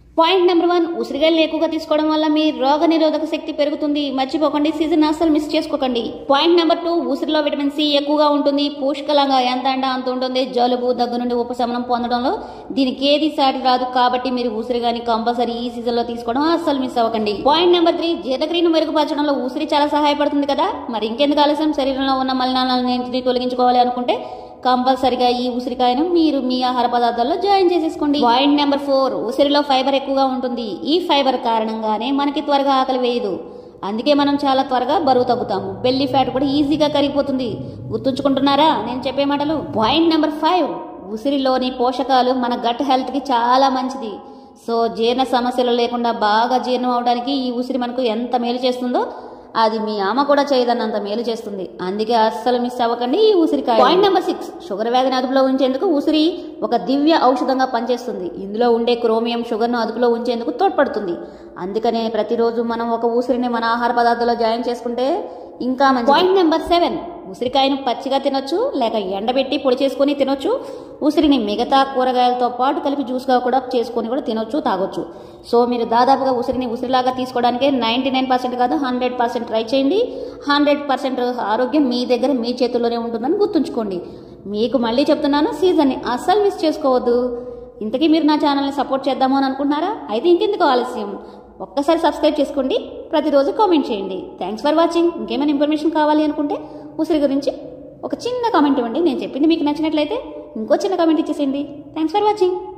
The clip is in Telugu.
పాయింట్ నెంబర్ వన్ ఉసిరికాయలు ఎక్కువగా తీసుకోవడం వల్ల మీ రోగ నిరోధక శక్తి పెరుగుతుంది మర్చిపోకండి సీజన్ అస్సలు మిస్ చేసుకోకండి పాయింట్ నెంబర్ టూ ఉసిరిలో విటమిన్ సి ఎక్కువగా ఉంటుంది పోషకలంగా ఎంత అంటే అంత ఉంటుంది జలుబు దగ్గు నుండి ఉపశమనం పొందడంలో దీనికి ఏది సాటి రాదు కాబట్టి మీరు ఉసిరి గాని కంపల్సరీ ఈ సీజన్ లో తీసుకోవడం అస్సలు మిస్ అవ్వకండి పాయింట్ నెంబర్ త్రీ జీర్ణక్రియను మెరుగుపరచడంలో ఉసిరి చాలా సహాయపడుతుంది కదా మరి ఇంకెందుకు ఆలస్యం శరీరంలో ఉన్న మలినాలన్నింటినీ తొలగించుకోవాలి అనుకుంటే కంపల్సరిగా ఈ ఉసిరికాయను మీరు మీ ఆహార పదార్థాల్లో జాయిన్ చేసేసుకోండి పాయింట్ నెంబర్ ఫోర్ ఉసిరిలో ఫైబర్ ఎక్కువగా ఉంటుంది ఈ ఫైబర్ కారణంగానే మనకి త్వరగా ఆకలి వేయదు అందుకే మనం చాలా త్వరగా బరువు తగ్గుతాము బెల్లి ఫ్యాట్ కూడా ఈజీగా కరిగిపోతుంది గుర్తుంచుకుంటున్నారా నేను చెప్పే మాటలు పాయింట్ నెంబర్ ఫైవ్ ఉసిరిలోని పోషకాలు మన గట్ హెల్త్ కి చాలా మంచిది సో జీర్ణ సమస్యలు లేకుండా బాగా జీర్ణం అవడానికి ఈ ఉసిరి మనకు ఎంత మేలు చేస్తుందో అది మీ అమ్మ కూడా చేయదన్నంత మేలు చేస్తుంది అందుకే అస్సలు మిస్ అవ్వకండి ఈ ఉసిరికాయ పాయింట్ నెంబర్ సిక్స్ షుగర్ వ్యాధిని అదుపులో ఉంచేందుకు ఉసిరి ఒక దివ్య ఔషధంగా పనిచేస్తుంది ఇందులో ఉండే క్రోమియం షుగర్ను అదుపులో ఉంచేందుకు తోడ్పడుతుంది అందుకనే ప్రతిరోజు మనం ఒక ఉసిరిని మన ఆహార పదార్థాల్లో జాయిన్ చేసుకుంటే ఇంకా మంచి పాయింట్ నెంబర్ సెవెన్ ఉసిరికాయను పచ్చిగా తినొచ్చు లేక ఎండబెట్టి పొడి చేసుకొని తినొచ్చు ఉసిరిని మిగతా కూరగాయలతో పాటు కలిపి జ్యూస్గా కూడా చేసుకొని కూడా తినొచ్చు తాగొచ్చు సో మీరు దాదాపుగా ఉసిరిని ఉసిరిలాగా తీసుకోవడానికి నైంటీ నైన్ పర్సెంట్ కాదు హండ్రెడ్ పర్సెంట్ ట్రై చేయండి హండ్రెడ్ పర్సెంట్ ఆరోగ్యం మీ దగ్గర మీ చేతుల్లోనే ఉంటుందని గుర్తుంచుకోండి మీకు మళ్ళీ చెప్తున్నాను సీజన్ని అస్సలు మిస్ చేసుకోవద్దు ఇంతకీ మీరు నా ఛానల్ని సపోర్ట్ చేద్దాము అని అనుకుంటున్నారా అయితే ఇంకెందుకు ఆలస్యం ఒక్కసారి సబ్స్క్రైబ్ చేసుకోండి ప్రతిరోజు కామెంట్ చేయండి థ్యాంక్స్ ఫర్ వాచింగ్ ఇంకేమైనా ఇన్ఫర్మేషన్ కావాలి అనుకుంటే ఉసిరి గురించి ఒక చిన్న కామెంట్ ఇవ్వండి నేను చెప్పింది మీకు నచ్చినట్లయితే ఇంకో చిన్న కామెంట్ ఇచ్చేసేయండి థ్యాంక్స్ ఫర్ వాచింగ్